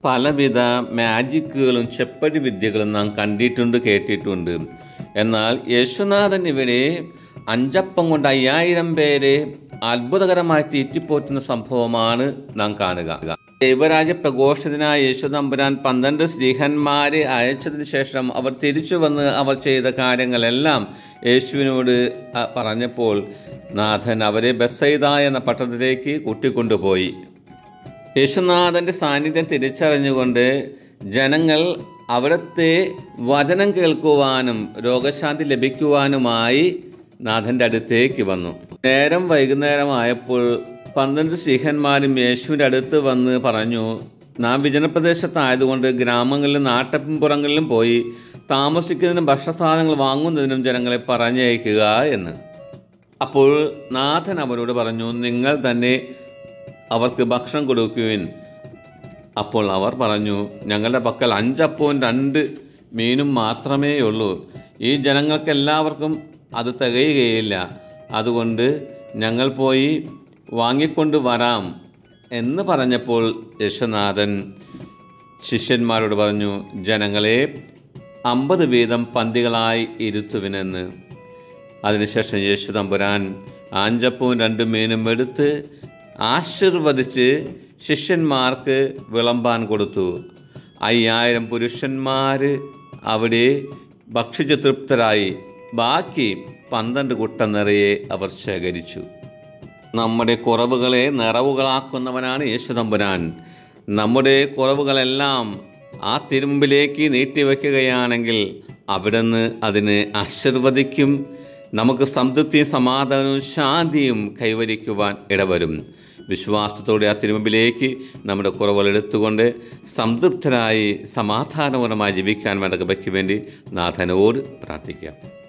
പലവിധ മാജിക്കുകളും ചെപ്പടി വിദ്യകളും നാം കണ്ടിട്ടുണ്ട് കേട്ടിട്ടുണ്ട് എന്നാൽ യേശുനാഥൻ ഇവിടെ അഞ്ചപ്പം കൊണ്ട് അയ്യായിരം പേരെ അത്ഭുതകരമായി തീറ്റിപ്പോറ്റുന്ന സംഭവമാണ് നാം കാണുക ദൈവരാജ്യ പ്രഘോഷത്തിനായ യേശുദമ്പുരാൻ പന്ത്രണ്ട് സ്ത്രീഹന്മാരെ അയച്ചതിന് ശേഷം അവർ തിരിച്ചു വന്ന് അവർ ചെയ്ത കാര്യങ്ങളെല്ലാം യേശുവിനോട് അ, പറഞ്ഞപ്പോൾ നാഥൻ അവരെ ബസൈദ എന്ന പട്ടണത്തിലേക്ക് കൂട്ടിക്കൊണ്ടുപോയി യേശുനാഥൻ്റെ സാന്നിധ്യം തിരിച്ചറിഞ്ഞുകൊണ്ട് ജനങ്ങൾ അവിടുത്തെ വചനം കേൾക്കുവാനും രോഗശാന്തി ലഭിക്കുവാനുമായി നാഥൻ്റെ അടുത്തേക്ക് വന്നു നേരം വൈകുന്നേരമായപ്പോൾ പന്ത്രണ്ട് സ്ത്രീഹന്മാരും യേശുവിൻ്റെ അടുത്ത് വന്ന് പറഞ്ഞു നാം വിജനപ്രദേശത്തായതുകൊണ്ട് ഗ്രാമങ്ങളിലും നാട്ടപ്പുറങ്ങളിലും പോയി താമസിക്കുന്നതിനും ഭക്ഷണസാധനങ്ങൾ വാങ്ങുന്നതിനും ജനങ്ങളെ പറഞ്ഞയക്കുക എന്ന് അപ്പോൾ നാഥൻ അവരോട് പറഞ്ഞു നിങ്ങൾ തന്നെ അവർക്ക് ഭക്ഷണം കൊടുക്കുവിൻ അപ്പോൾ അവർ പറഞ്ഞു ഞങ്ങളുടെ പക്കൽ അഞ്ചപ്പവും രണ്ട് മീനും മാത്രമേ ഉള്ളൂ ഈ ജനങ്ങൾക്ക് എല്ലാവർക്കും അത് തികയുകയില്ല അതുകൊണ്ട് ഞങ്ങൾ പോയി വാങ്ങിക്കൊണ്ട് വരാം എന്ന് പറഞ്ഞപ്പോൾ യശനാഥൻ ശിഷ്യന്മാരോട് പറഞ്ഞു ജനങ്ങളെ അമ്പത് വീതം പന്തികളായി ഇരുത്തുവിനെന്ന് അതിനുശേഷം യേശു തമ്പുരാൻ ആഞ്ചപ്പവും രണ്ട് മീനും എടുത്ത് ആശീർവദിച്ച് ശിഷ്യന്മാർക്ക് വിളമ്പാൻ കൊടുത്തു അയ്യായിരം പുരുഷന്മാർ അവിടെ ഭക്ഷിച്ചു തൃപ്തരായി ബാക്കി പന്ത്രണ്ട് കുട്ട നിറയെ അവർ ശേഖരിച്ചു നമ്മുടെ കുറവുകളെ നിറവുകളാക്കുന്നവനാണ് യേശുതമ്പുരാൻ നമ്മുടെ കുറവുകളെല്ലാം ആ തിരുമ്പിലേക്ക് നീട്ടിവെക്കുകയാണെങ്കിൽ അവിടുന്ന് അതിനെ ആശീർവദിക്കും നമുക്ക് സംതൃപ്തിയും സമാധാനവും ശാന്തിയും കൈവരിക്കുവാൻ ഇടവരും വിശ്വാസത്തോടെ ആ തിരുമ്പിലേക്ക് നമ്മുടെ കുറവുകൾ എടുത്തുകൊണ്ട് സംതൃപ്തരായി സമാധാനപരമായി ജീവിക്കാൻ വേണ്ട കൃപയ്ക്ക് വേണ്ടി നാഥനോട് പ്രാർത്ഥിക്കാം